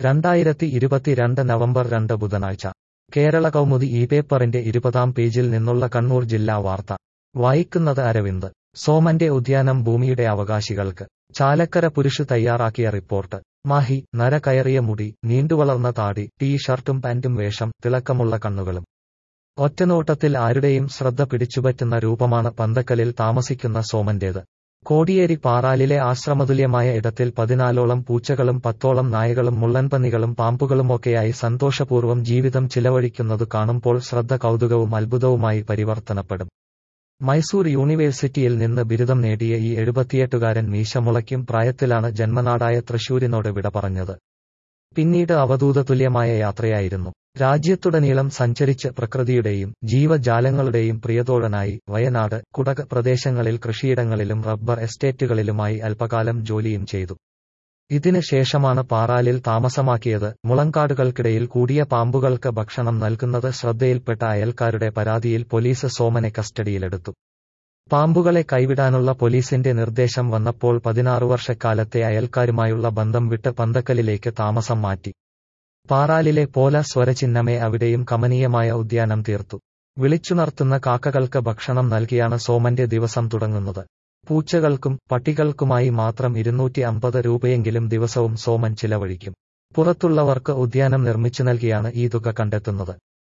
രണ്ടായിരത്തി ഇരുപത്തിരണ്ട് നവംബർ രണ്ട് ബുധനാഴ്ച കേരള കൗമുദി ഈ പേപ്പറിന്റെ ഇരുപതാം പേജിൽ നിന്നുള്ള കണ്ണൂർ ജില്ലാ വാർത്ത വായിക്കുന്നത് അരവിന്ദ് സോമന്റെ ഉദ്യാനം ഭൂമിയുടെ അവകാശികൾക്ക് ചാലക്കര പുരുഷ് തയ്യാറാക്കിയ റിപ്പോർട്ട് മാഹി നര കയറിയ മുടി നീണ്ടുവളർന്ന താടി ടീ ഷർട്ടും പാന്റും വേഷം തിളക്കമുള്ള കണ്ണുകളും ഒറ്റനോട്ടത്തിൽ ആരുടെയും ശ്രദ്ധ പിടിച്ചുപറ്റുന്ന രൂപമാണ് പന്തക്കലിൽ താമസിക്കുന്ന സോമന്റേത് കോടിയേരി പാറാലിലെ ആശ്രമതുല്യമായ ഇടത്തിൽ പതിനാലോളം പൂച്ചകളും പത്തോളം നായകളും മുള്ളൻപന്നികളും പാമ്പുകളുമൊക്കെയായി സന്തോഷപൂർവ്വം ജീവിതം ചിലവഴിക്കുന്നതു കാണുമ്പോൾ ശ്രദ്ധ കൗതുകവും അത്ഭുതവുമായി പരിവർത്തനപ്പെടും മൈസൂർ യൂണിവേഴ്സിറ്റിയിൽ നിന്ന് ബിരുദം നേടിയ ഈ എഴുപത്തിയെട്ടുകാരൻ മീശമുളയ്ക്കും പ്രായത്തിലാണ് ജന്മനാടായ തൃശൂരിനോട് വിട പറഞ്ഞത് പിന്നീട് അവധൂതതുല്യമായ യാത്രയായിരുന്നു രാജ്യത്തുടനീളം സഞ്ചരിച്ച് പ്രകൃതിയുടെയും ജീവജാലങ്ങളുടെയും പ്രിയതോഴനായി വയനാട് കുടക് പ്രദേശങ്ങളിൽ കൃഷിയിടങ്ങളിലും റബ്ബർ എസ്റ്റേറ്റുകളിലുമായി അല്പകാലം ജോലിയും ചെയ്തു ഇതിന് ശേഷമാണ് പാറാലിൽ താമസമാക്കിയത് മുളങ്കാടുകൾക്കിടയിൽ കൂടിയ പാമ്പുകൾക്ക് ഭക്ഷണം നൽകുന്നത് ശ്രദ്ധയിൽപ്പെട്ട അയൽക്കാരുടെ പരാതിയിൽ പോലീസ് സോമനെ കസ്റ്റഡിയിലെടുത്തു പാമ്പുകളെ കൈവിടാനുള്ള പോലീസിന്റെ നിർദ്ദേശം വന്നപ്പോൾ പതിനാറു വർഷക്കാലത്തെ അയൽക്കാരുമായുള്ള ബന്ധം വിട്ട് പന്തക്കലിലേക്ക് താമസം മാറ്റി പാറാലിലെ പോല സ്വരചിഹ്നമേ അവിടെയും കമനീയമായ ഉദ്യാനം തീർത്തു വിളിച്ചുണർത്തുന്ന കാക്കകൾക്ക് ഭക്ഷണം നൽകിയാണ് സോമന്റെ ദിവസം തുടങ്ങുന്നത് പൂച്ചകൾക്കും പട്ടികൾക്കുമായി മാത്രം ഇരുന്നൂറ്റി അമ്പത് രൂപയെങ്കിലും ദിവസവും സോമൻ ചിലവഴിക്കും പുറത്തുള്ളവർക്ക് ഉദ്യാനം നിർമ്മിച്ചു നൽകിയാണ് ഈ തുക കണ്ടെത്തുന്നത്